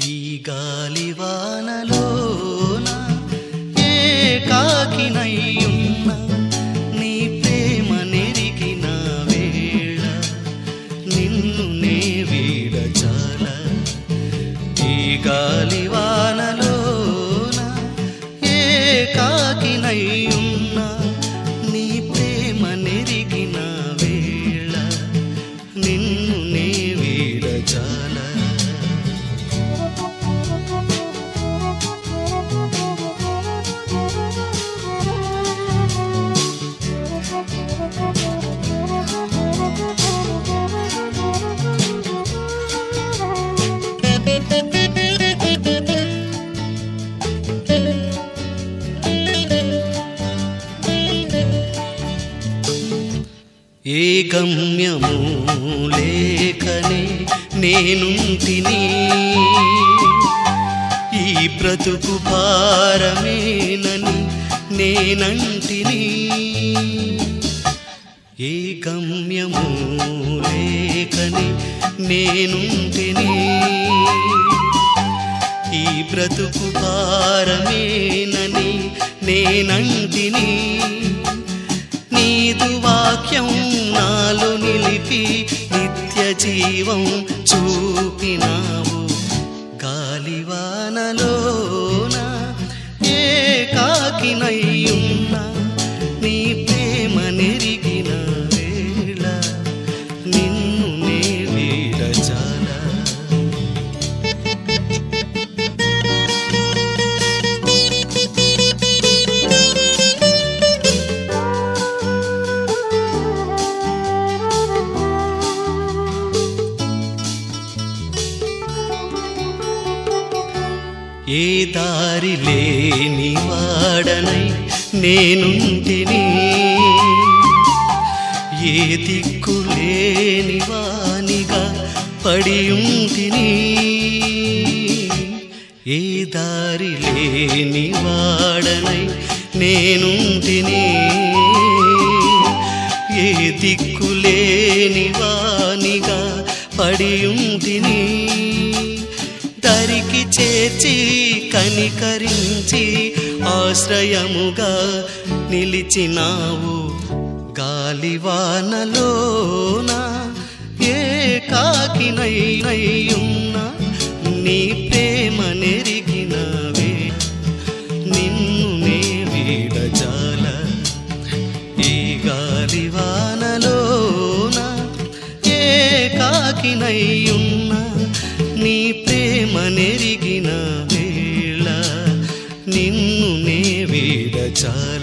ఈ గాలివానలోన ఏకాకినయ్యున్న నీ ప్రేమ నెరిగిన వేళ నిన్ను నే వీడ చాలా ఈ గాలివానలోన ఏకాకినయ్యున్న నీ ప్రేమ నెరిగిన వేళ నిన్ను నే వీడ చాలా ఏ గమ్యము లేఖనే నేనుంటిని ఈ బ్రతుకు భారమేనని నేనంటిని ఏ గమ్యము లేఖని నేనుంటిని ఈ బ్రతుకు భారమేనని నేనంటిని నీదు వాక్యం నాలో నిలిపి నిత్య జీవం చూపినావు గాలివానలోన ఏకాకినయ్యున్న నీ ప్రేమ నెరిగిన వేళ నిన్ను నే వీడ చాలా ఏ దారి లేని వాడనై నేనుంటిని ఏ దిక్కు లేని వానిగా పడి ఉంటిని ఏ దారి లేని వాడనై నేనుంటిని ఏ దిక్కు లేని వానిగా పడి ఉంటిని దరికి చేర్చి కనికరించి ఆశ్రయముగా నిలిచినావు గాలివానలోన ఏకాకినయ్యున్న నీ ప్రేమ నెరిగినవే నిన్ను నే వీడ చాలా ఈ గాలివానలోన ఏకాకినయ్యున్న నీ ప్రేమ నెరిగిన వేళ నిన్ను నే వీడ చాలా